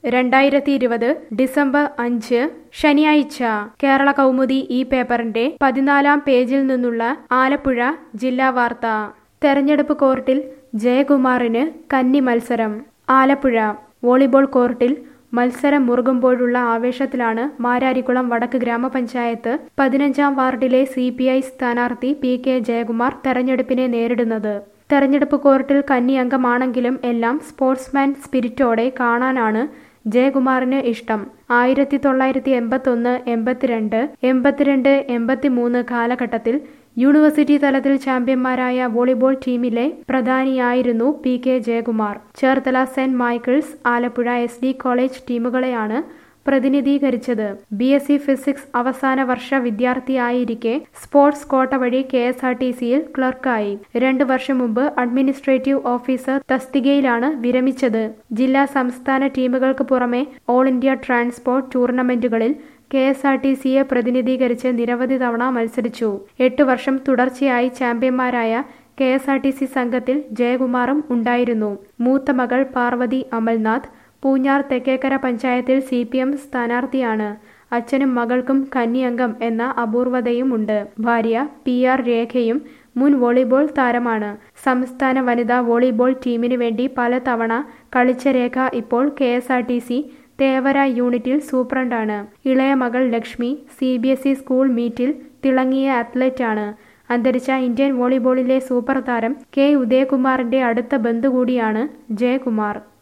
രണ്ടായിരത്തി ഇരുപത് ഡിസംബർ അഞ്ച് ശനിയാഴ്ച കേരള കൗമുദി ഈ പേപ്പറിന്റെ പതിനാലാം പേജിൽ നിന്നുള്ള ആലപ്പുഴ ജില്ലാ വാർത്ത തെരഞ്ഞെടുപ്പ് കോർട്ടിൽ ജയകുമാറിന് കന്നി മത്സരം ആലപ്പുഴ വോളിബോൾ കോർട്ടിൽ മത്സരം മുറുകുമ്പോഴുള്ള ആവേശത്തിലാണ് മാരാരിക്കുളം വടക്ക് ഗ്രാമപഞ്ചായത്ത് പതിനഞ്ചാം വാർഡിലെ സി പി ഐ സ്ഥാനാർത്ഥി പി കെ ജയകുമാർ തെരഞ്ഞെടുപ്പിനെ നേരിടുന്നത് തെരഞ്ഞെടുപ്പ് കോർട്ടിൽ കന്നി അംഗമാണെങ്കിലും എല്ലാം സ്പോർട്സ്മാൻ സ്പിരിറ്റോടെ കാണാനാണ് ജയകുമാറിന് ഇഷ്ടം ആയിരത്തി തൊള്ളായിരത്തി എൺപത്തൊന്ന് എൺപത്തിരണ്ട് എൺപത്തിരണ്ട് എൺപത്തിമൂന്ന് കാലഘട്ടത്തിൽ യൂണിവേഴ്സിറ്റി തലത്തിൽ ചാമ്പ്യന്മാരായ വോളിബോൾ ടീമിലെ പ്രധാനിയായിരുന്നു P K Jayakumar Cherthala saint Michael's Alappuzha S D college ടീമുകളെയാണ് പ്രതിനിധീകരിച്ചത് ബി എസ് സി ഫിസിക്സ് അവസാന വർഷ വിദ്യാർത്ഥിയായിരിക്കെ സ്പോർട്സ് കോട്ട വഴി കെ എസ് ആർ ടി സിയിൽ ക്ലർക്കായി രണ്ടു വർഷം മുമ്പ് അഡ്മിനിസ്ട്രേറ്റീവ് ഓഫീസർ തസ്തികയിലാണ് വിരമിച്ചത് ജില്ലാ സംസ്ഥാന ടീമുകൾക്ക് പുറമെ ഓൾ ഇന്ത്യ ട്രാൻസ്പോർട്ട് ടൂർണമെന്റുകളിൽ കെ എസ് ആർ ടി സിയെ പ്രതിനിധീകരിച്ച് നിരവധി തവണ മത്സരിച്ചു എട്ടു വർഷം തുടർച്ചയായി ചാമ്പ്യന്മാരായ K S R T C സംഘത്തിൽ ജയകുമാറും ഉണ്ടായിരുന്നു മൂത്ത മകൾ പാർവതി അമൽനാഥ് പൂഞ്ഞാർ തെക്കേക്കര പഞ്ചായത്തിൽ സി പി എം സ്ഥാനാർത്ഥിയാണ് അച്ഛനും മകൾക്കും കന്യംഗം എന്ന അപൂർവതയുമുണ്ട് ഭാര്യ പി ആർ രേഖയും മുൻ വോളിബോൾ താരമാണ് സംസ്ഥാന വനിതാ വോളിബോൾ ടീമിനു വേണ്ടി പലതവണ കളിച്ച രേഖ ഇപ്പോൾ K S R T C Thevara യൂണിറ്റിൽ സൂപ്രണ്ടാണ് ഇളയ മകൾ Lakshmi C B S E school മീറ്റിൽ തിളങ്ങിയ അത്ലറ്റാണ് അന്തരിച്ച ഇന്ത്യൻ വോളിബോളിലെ സൂപ്പർ താരം കെ ഉദയകുമാറിന്റെ അടുത്ത ബന്ധു കൂടിയാണ് ജയകുമാർ